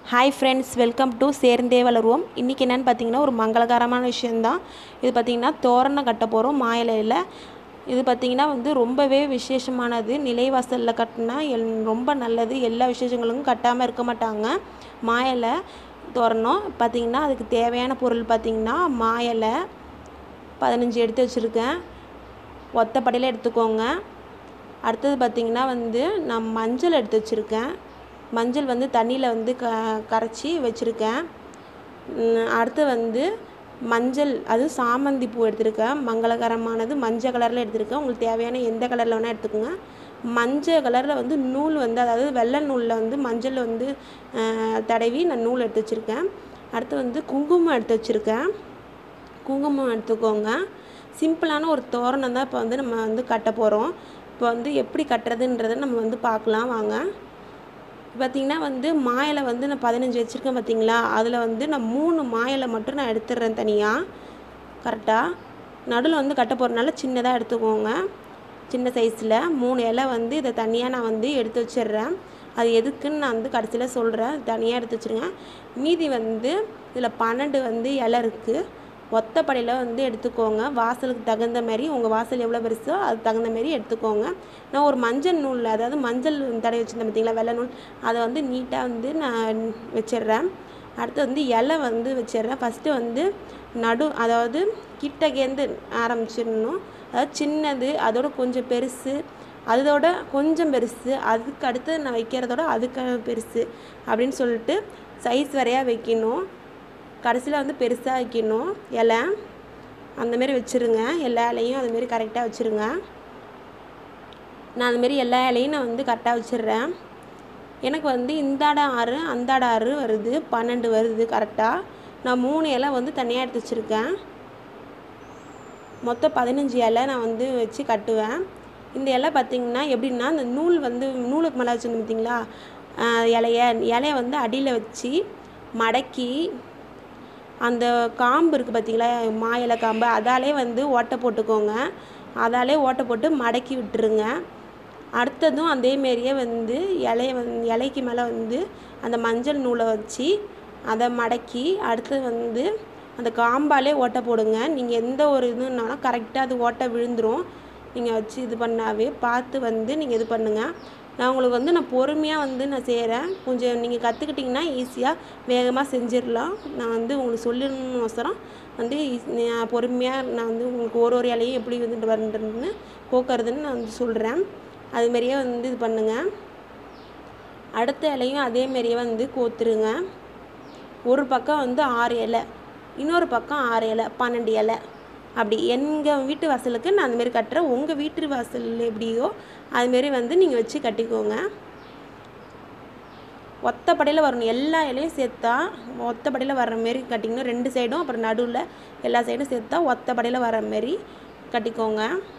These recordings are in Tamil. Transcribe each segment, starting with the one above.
ஹாய் ஃப்ரெண்ட்ஸ் வெல்கம் டு சேர்ந்தே வளருவோம் இன்றைக்கி என்னென்னு பார்த்தீங்கன்னா ஒரு மங்களகரமான விஷயந்தான் இது பார்த்திங்கன்னா தோரணம் கட்ட போகிறோம் மாயிலையில் இது பார்த்திங்கன்னா வந்து ரொம்பவே விசேஷமானது நிலைவாசலில் கட்டினா எல் ரொம்ப நல்லது எல்லா விசேஷங்களுக்கும் கட்டாமல் இருக்க மாட்டாங்க மாயிலை தோரணம் பார்த்திங்கன்னா அதுக்கு தேவையான பொருள் பார்த்திங்கன்னா மாயிலை பதினஞ்சு எடுத்து வச்சுருக்கேன் ஒத்தப்படையில் எடுத்துக்கோங்க அடுத்தது பார்த்திங்கன்னா வந்து நான் மஞ்சள் எடுத்து வச்சுருக்கேன் மஞ்சள் வந்து தண்ணியில் வந்து க கரைச்சி வச்சுருக்கேன் ம், அடுத்து வந்து மஞ்சள் அது சாமந்தி பூ எடுத்திருக்கேன் மங்களகரமானது மஞ்சள் கலரில் எடுத்திருக்கேன் உங்களுக்கு தேவையான எந்த கலரில் வேணால் எடுத்துக்கோங்க மஞ்சள் கலரில் வந்து நூல் வந்து அதாவது வெள்ளை நூலில் வந்து மஞ்சள் வந்து அஹ், தடவி நான் நூல் எடுத்து வச்சுருக்கேன் அடுத்து வந்து குங்குமம் எடுத்து வச்சுருக்கேன் குங்குமம் எடுத்துக்கோங்க சிம்பிளான ஒரு தோரணம் தான் இப்போ வந்து நம்ம வந்து கட்ட போகிறோம் இப்போ வந்து எப்படி கட்டுறதுன்றதை நம்ம வந்து பார்க்கலாம் வாங்க பார்த்திங்கன்னா வந்து மாயிலை வந்து நான் பதினஞ்சு வச்சுருக்கேன் பார்த்தீங்களா அதில் வந்து நான் மூணு மாயிலை மட்டும் நான் எடுத்துடுறேன் தனியாக கரெக்டாக நடுவில் வந்து கட்ட போகிறனால சின்னதாக எடுத்துக்கோங்க சின்ன சைஸில் மூணு இலை வந்து இதை தனியாக நான் வந்து எடுத்து வச்சிடுறேன் அது எதுக்குன்னு நான் வந்து கடைசியில் சொல்கிறேன் தனியாக எடுத்து வச்சுருங்க மீதி வந்து இதில் பன்னெண்டு வந்து இலை இருக்குது ஒத்தப்படையில் வந்து எடுத்துக்கோங்க வாசலுக்கு தகுந்த மாதிரி உங்கள் வாசல் எவ்வளோ பெருசோ அதுக்கு தகுந்த மாதிரி எடுத்துக்கோங்க நான் ஒரு மஞ்சள் நூலில் அதாவது மஞ்சள் தடவை வச்சுருந்தேன் பார்த்தீங்களா வெள்ளை நூல் அதை வந்து நீட்டாக வந்து நான் வச்சிடுறேன் அடுத்து வந்து இலை வந்து வச்சிடுறேன் ஃபஸ்ட்டு வந்து நடு அதாவது கிட்டகேந்து ஆரம்பிச்சிடணும் அதாவது சின்னது அதோட கொஞ்சம் பெருசு அதோட கொஞ்சம் பெருசு அதுக்கு அடுத்து நான் வைக்கிறதோட அதுக்கு பெருசு அப்படின்னு சொல்லிட்டு சைஸ் வரையாக வைக்கணும் கடைசியில் வந்து பெருசாக வைக்கணும் இலை அந்தமாரி வச்சுருங்க எல்லா இலையும் அதுமாரி கரெக்டாக வச்சுருங்க நான் அதுமாரி எல்லா இலையும் நான் வந்து கரெக்டாக வச்சிடுறேன் எனக்கு வந்து இந்தாட ஆறு அந்தாட ஆறு வருது பன்னெண்டு வருது கரெக்டாக நான் மூணு இலை வந்து தனியாக எடுத்து வச்சுருக்கேன் மொத்தம் பதினஞ்சு இலை நான் வந்து வச்சு கட்டுவேன் இந்த இலை பார்த்திங்கன்னா எப்படின்னா இந்த நூல் வந்து நூலுக்கு மேலே வச்சுருந்தோம் பார்த்தீங்களா ஆஹ் இலைய இலைய வந்து அடியில் வச்சு மடக்கி அந்த காம்பு இருக்குது பார்த்தீங்களா மா இலை காம்பு அதாலே வந்து ஓட்டை போட்டுக்கோங்க அதாலே ஓட்டை போட்டு மடக்கி விட்டுருங்க அடுத்ததும் அதேமாரியே வந்து இலைய வந்து இலைக்கு மேலே வந்து அந்த மஞ்சள் நூலை வச்சு அதை மடக்கி அடுத்து வந்து அந்த காம்பாலே ஓட்டை போடுங்க நீங்கள் எந்த ஒரு இதுனாலும் கரெக்டாக அது ஓட்டை விழுந்துடும் நீங்கள் வச்சு இது பண்ணாவே பார்த்து வந்து நீங்கள் இது பண்ணுங்கள் நான் உங்களுக்கு வந்து நான் பொறுமையாக வந்து நான் செய்கிறேன் கொஞ்சம் நீங்கள் கற்றுக்கிட்டிங்கன்னா ஈஸியாக வேகமாக செஞ்சிடலாம் நான் வந்து உங்களுக்கு சொல்லணும்னு வந்து ஈஸ்- நான் பொறுமையாக நான் வந்து உங்களுக்கு ஒரு ஒரு இலையும் எப்படி வந்துட்டு வரணுன்னு கோக்கறதுன்னு நான் வந்து சொல்கிறேன் அதுமாரியே வந்து இது பண்ணுங்கள் அடுத்த இலையும் அதேமாரியே வந்து கோத்துருங்க ஒரு பக்கம் வந்து ஆறு இலை இன்னொரு பக்கம் ஆறு இலை பன்னெண்டு இலை அப்படி எங்கள் வீட்டு வாசலுக்கு நான் அந்தமாரி கட்டுறேன் உங்கள் வீட்டு வாசல் எப்படியோ அதுமாரி வந்து நீங்கள் வச்சு கட்டிக்கோங்க ஒத்தப்படையில் வரணும் எல்லா இலையும் சேர்த்தா ஒத்தப்படையில் வர்ற மாரி கட்டிக்கணும் ரெண்டு சைடும் அப்புறம் நடுவில் எல்லா சைடும் சேர்த்தா ஒத்தப்படையில் வர்ற மாரி கட்டிக்கோங்க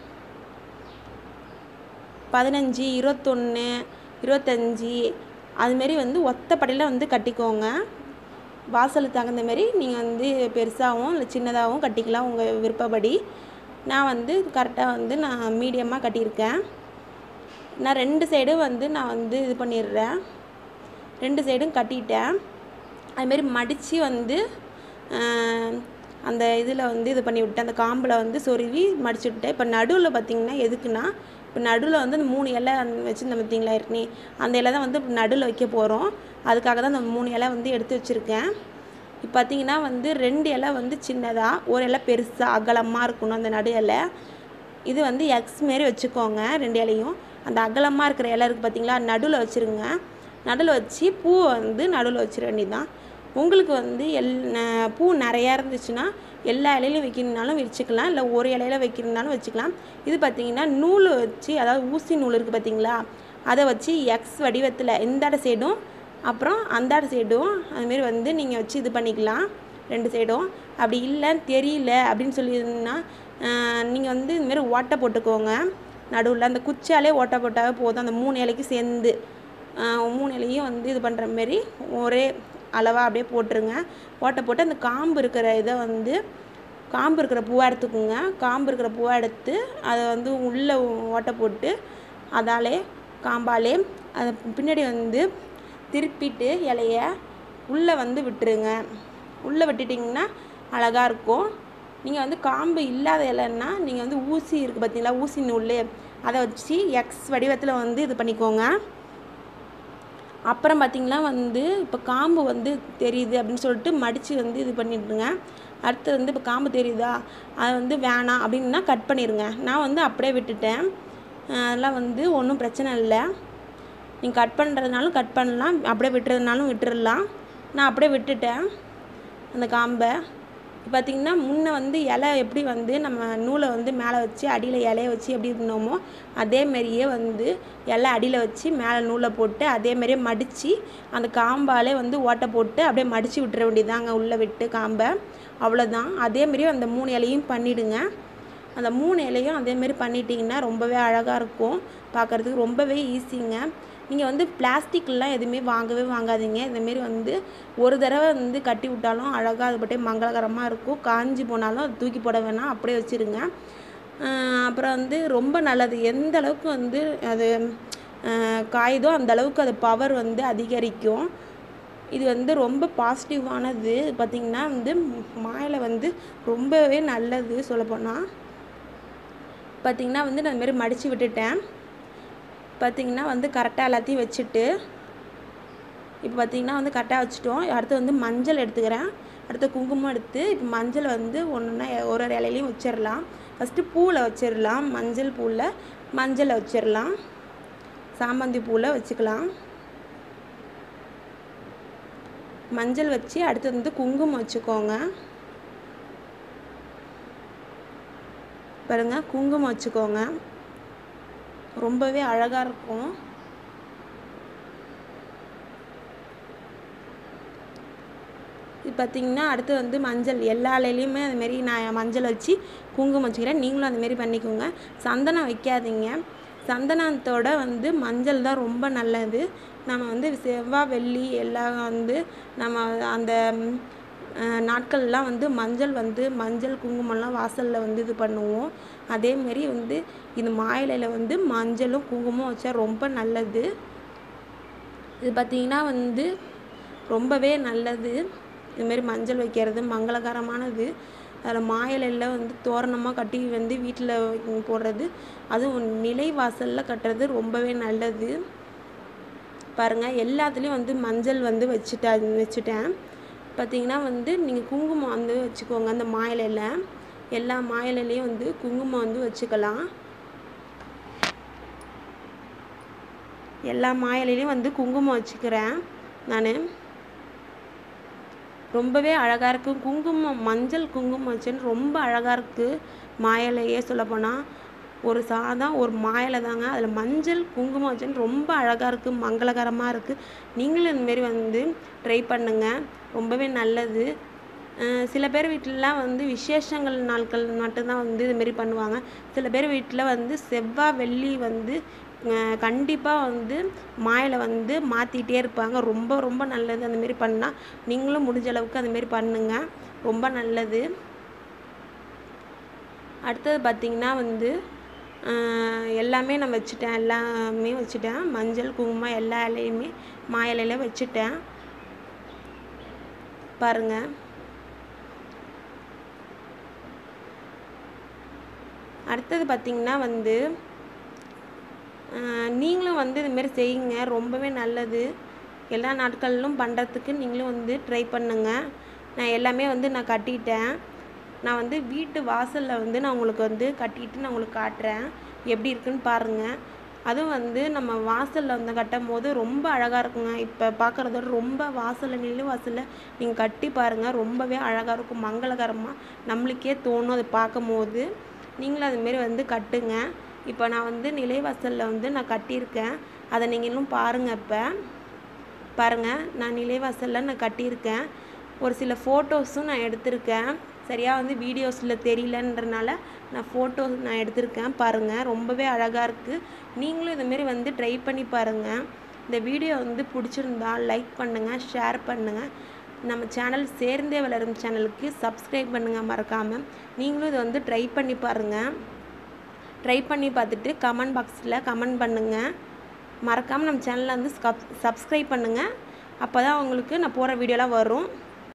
பதினஞ்சு இருபத்தொன்று இருபத்தஞ்சி அதுமாரி வந்து ஒத்தப்படையில் வந்து கட்டிக்கோங்க வாசலுக்கு தகுந்த மாரி நீங்கள் வந்து பெருசாகவும் இல்லை சின்னதாகவும் கட்டிக்கலாம் உங்கள் விருப்பப்படி நான் வந்து கரெக்டாக வந்து நான் மீடியமாக கட்டியிருக்கேன் நான் ரெண்டு சைடும் வந்து நான் வந்து இது பண்ணிடுறேன் ரெண்டு சைடும் கட்டிட்டேன் அதுமாரி மடித்து வந்து ஆஹ், அந்த இதில் வந்து இது பண்ணி விட்டேன் அந்த காம்பில் வந்து சொருவி மடிச்சு விட்டேன் இப்போ நடுவில் பார்த்தீங்கன்னா எதுக்குன்னா இப்போ நடுவில் வந்து அந்த மூணு இலை வச்சுருந்தேன் பார்த்தீங்களா ஏற்கனவே அந்த இலை தான் வந்து நடுவில் வைக்க போகிறோம் அதுக்காக தான் அந்த மூணு இலை வந்து எடுத்து வச்சுருக்கேன் இப்போ பார்த்தீங்கன்னா வந்து ரெண்டு இலை வந்து சின்னதாக ஒரு இலை பெருசாக அகலமாக இருக்கணும் அந்த நடு இலை இது வந்து எக்ஸ் மாரி வச்சுக்கோங்க ரெண்டு இலையும் அந்த அகலமாக இருக்கிற இலை இருக்குது பார்த்தீங்களா நடுவில் வச்சுருங்க நடுவில் வச்சு பூவை வந்து நடுவில் வச்சிட வேண்டியதுதான் உங்களுக்கு வந்து எல் ந- பூ நிறையா இருந்துச்சுன்னா எல்லா இலையிலையும் வைக்கணுனாலும் வச்சுக்கலாம் இல்லை ஒரு இலையில வைக்கணுனாலும் வச்சுக்கலாம் இது பார்த்தீங்கன்னா நூல் வச்சு அதாவது ஊசி நூல் இருக்குது பார்த்தீங்களா அதை வச்சு எக்ஸ் வடிவத்தில் இந்தாட சைடும் அப்புறம் அந்தாட சைடும் அதுமாரி வந்து நீங்கள் வச்சு இது பண்ணிக்கலாம் ரெண்டு சைடும் அப்படி இல்லை தெரியல அப்படின்னு சொல்லியிருந்தீங்கன்னா நீங்கள் வந்து இதுமாரி ஓட்டை போட்டுக்கோங்க நடுவில் அந்த குச்சாலே ஓட்டை போட்டாவே போதும் அந்த மூணு இலைக்கு சேர்ந்து ஆஹ் மூணு இலையும் வந்து இது பண்ணுற மாரி ஒரே அளவாக அப்படியே போட்டுருங்க ஓட்டை போட்டு அந்த காம்பு இருக்கிற இதை வந்து காம்பு இருக்கிற பூவை எடுத்துக்கோங்க காம்பு இருக்கிற பூவை எடுத்து அதை வந்து உள்ளே ஓட்டை போட்டு அதாலே காம்பாலே அதை பின்னாடி வந்து திருப்பிட்டு இலைய உள்ளே வந்து விட்டுருங்க உள்ளே விட்டுட்டிங்கன்னா அழகாக இருக்கும் நீங்கள் வந்து காம்பு இல்லாத இலைன்னா நீங்கள் வந்து ஊசி இருக்குது பார்த்தீங்களா ஊசி நூல் அதை வச்சு எக்ஸ் வடிவத்தில் வந்து இது பண்ணிக்கோங்க அப்புறம் பார்த்திங்கன்னா வந்து இப்போ காம்பு வந்து தெரியுது அப்படின்னு சொல்லிட்டு மடித்து வந்து இது பண்ணிடுங்க அடுத்து வந்து இப்போ காம்பு தெரியுதா அதை வந்து வேணாம் அப்படின்னா கட் பண்ணிடுங்க நான் வந்து அப்படியே விட்டுட்டேன் அதெல்லாம் வந்து ஒன்றும் பிரச்சனை இல்லை நீங்கள் கட் பண்ணுறதுனாலும் கட் பண்ணலாம் அப்படியே விட்டுறதுனாலும் விட்டுறலாம் நான் அப்படியே விட்டுட்டேன் அந்த காம்பை பார்த்திங்கன்னா முன்ன வந்து இலை எப்படி வந்து நம்ம நூலை வந்து மேலே வச்சு அடியில் இலைய வச்சு எப்படி இருந்தோமோ அதேமாரியே வந்து இலை அடியில் வச்சு மேலே நூலை போட்டு அதேமாரியே மடித்து அந்த காம்பாலே வந்து ஓட்டை போட்டு அப்படியே மடித்து விட்டுற வேண்டியதாங்க உள்ளே விட்டு காம்பை அவ்வளோதான் அதேமாரியே அந்த மூணு இலையும் பண்ணிவிடுங்க அந்த மூணு இலையும் அதேமாரி பண்ணிட்டீங்கன்னா ரொம்பவே அழகாக இருக்கும் பார்க்குறதுக்கு ரொம்பவே ஈஸிங்க நீங்கள் வந்து பிளாஸ்டிக்லாம் எதுவுமே வாங்கவே வாங்காதீங்க இந்தமாரி வந்து ஒரு தடவை வந்து கட்டி விட்டாலும் அழகாக அது பட்டே மங்களகரமாக இருக்கும் காஞ்சி போனாலும் அது தூக்கி போட வேணாம் அப்படியே வச்சுருங்க அப்புறம் வந்து ரொம்ப நல்லது எந்த அளவுக்கு வந்து அது காயுதோ அந்த அளவுக்கு அது பவர் வந்து அதிகரிக்கும் இது வந்து ரொம்ப பாசிட்டிவானது பார்த்திங்கன்னா வந்து மாயில வந்து ரொம்பவே நல்லது சொல்லப்போனால் பார்த்திங்கன்னா வந்து நான் இதுமாரி மடித்து விட்டுட்டேன் பார்த்திங்கன்னா வந்து கரெக்டாக எல்லாத்தையும் வச்சுட்டு இப்போ பார்த்திங்கன்னா வந்து கரெக்டாக வச்சுட்டோம் அடுத்து வந்து மஞ்சள் எடுத்துக்கிறேன் அடுத்து குங்குமம் எடுத்து இப்போ மஞ்சள் வந்து ஒன்றுனா ஒரு ஒரு இலையிலையும் வச்சிடலாம் ஃபஸ்ட்டு பூவில் வச்சிடலாம் மஞ்சள் பூவில் மஞ்சளை வச்சிடலாம் சாமந்தி பூவில் வச்சுக்கலாம் மஞ்சள் வச்சு அடுத்து வந்து குங்குமம் வச்சுக்கோங்க பாருங்க குங்குமம் வச்சுக்கோங்க ரொம்பவே அழகாக இருக்கும் இது பார்த்திங்கன்னா அடுத்து வந்து மஞ்சள் எல்லா இலையிலையுமே அதுமாரி நான் மஞ்சள் வச்சு குங்குமம் வச்சுக்கிறேன் நீங்களும் அதுமாரி பண்ணிக்கோங்க சந்தனம் வைக்காதீங்க சந்தனத்தோட வந்து மஞ்சள் தான் ரொம்ப நல்லது நம்ம வந்து செவ்வாய் வெள்ளி எல்லாம் வந்து நம்ம அந்த நாட்கள்லாம் வந்து மஞ்சள் வந்து மஞ்சள் குங்குமம்லாம் வாசலில் வந்து இது பண்ணுவோம் அதேமாரி வந்து இந்த மாயிலையில் வந்து மஞ்சளும் குங்குமம் வச்சா ரொம்ப நல்லது இது பார்த்திங்கன்னா வந்து ரொம்பவே நல்லது இதுமாரி மஞ்சள் வைக்கிறது மங்களகரமானது அதில் மாயிலையில் வந்து தோரணமாக கட்டி வந்து வீட்டில் போடுறது அதுவும் நிலை வாசலில் கட்டுறது ரொம்பவே நல்லது பாருங்கள் எல்லாத்துலேயும் வந்து மஞ்சள் வந்து வச்சுட்டா வச்சுட்டேன் பார்த்திங்கன்னா வந்து நீங்கள் குங்குமம் வந்து வச்சுக்கோங்க அந்த மாயிலையில் எல்லா மாயிலையிலையும் வந்து குங்குமம் வந்து வச்சுக்கலாம் எல்லா மாயிலையிலையும் வந்து குங்குமம் வச்சுக்கிறேன் நான் ரொம்பவே அழகாக இருக்குது குங்குமம் மஞ்சள் குங்குமம் வச்சுன்னு ரொம்ப அழகாக இருக்குது மாயிலையே சொல்லப்போனால் ஒரு சாதா ஒரு மாயிலை தாங்க அதில் மஞ்சள் குங்குமம் வச்சுன்னு ரொம்ப அழகாக இருக்குது மங்களகரமாக இருக்குது நீங்களும் இந்தமாரி வந்து ட்ரை பண்ணுங்கள் ரொம்பவே நல்லது சில பேர் வீட்டிலலாம் வந்து விசேஷங்கள் நாட்கள் மட்டும்தான் வந்து இதுமாரி பண்ணுவாங்க சில பேர் வீட்டில் வந்து செவ்வாய் வெள்ளி வந்து கண்டிப்பாக வந்து மாயில வந்து மாற்றிட்டே இருப்பாங்க ரொம்ப ரொம்ப நல்லது அந்தமாரி பண்ணால் நீங்களும் முடிஞ்ச அளவுக்கு அந்தமாரி பண்ணுங்கள் ரொம்ப நல்லது அடுத்தது பார்த்திங்கன்னா வந்து எல்லாமே நான் வச்சுட்டேன் எல்லாமே வச்சுட்டேன் மஞ்சள் குங்குமம் எல்லா இலையுமே மா இலையில வச்சுட்டேன் பாருங்கள் அடுத்தது பார்த்திங்கன்னா வந்து நீங்களும் வந்து இதுமாரி செய்யுங்க ரொம்பவே நல்லது எல்லா நாட்களிலும் பண்ணுறதுக்கு நீங்களும் வந்து ட்ரை பண்ணுங்கள் நான் எல்லாமே வந்து நான் கட்டிட்டேன் நான் வந்து வீட்டு வாசலில் வந்து நான் உங்களுக்கு வந்து கட்டிட்டு நான் உங்களுக்கு காட்டுறேன் எப்படி இருக்குன்னு பாருங்கள் அதுவும் வந்து நம்ம வாசலில் வந்து கட்டும் போது ரொம்ப அழகாக இருக்குங்க இப்போ பார்க்குறதோட ரொம்ப வாசலில் நிலு வாசலில் நீங்கள் கட்டி பாருங்கள் ரொம்பவே அழகாக இருக்கும் மங்களகரமாக நம்மளுக்கே தோணும் அதை பார்க்கும் போது நீங்களும் அதுமாரி வந்து கட்டுங்க இப்போ நான் வந்து நிலைவாசலில் வந்து நான் கட்டியிருக்கேன் அதை நீங்களும் பாருங்கள் இப்போ பாருங்கள் நான் நிலைவாசலில் நான் கட்டியிருக்கேன் ஒரு சில ஃபோட்டோஸும் நான் எடுத்திருக்கேன் சரியாக வந்து வீடியோஸில் தெரியலன்றனால நான் ஃபோட்டோஸ் நான் எடுத்திருக்கேன் பாருங்கள் ரொம்பவே அழகாக இருக்குது நீங்களும் இதுமாரி வந்து ட்ரை பண்ணி பாருங்கள் இந்த வீடியோ வந்து பிடிச்சிருந்தா லைக் பண்ணுங்கள் ஷேர் பண்ணுங்கள் நம்ம சேனல் சேர்ந்தே வளரும் சேனலுக்கு சப்ஸ்கிரைப் பண்ணுங்கள் மறக்காமல் நீங்களும் இதை வந்து ட்ரை பண்ணி பாருங்கள் ட்ரை பண்ணி பார்த்துட்டு கமெண்ட் பாக்ஸில் கமெண்ட் பண்ணுங்கள் மறக்காமல் நம்ம சேனலை வந்து சப் சப்ஸ்கிரைப் பண்ணுங்கள் அப்போ தான் உங்களுக்கு நான் போகிற வீடியோலாம் வரும்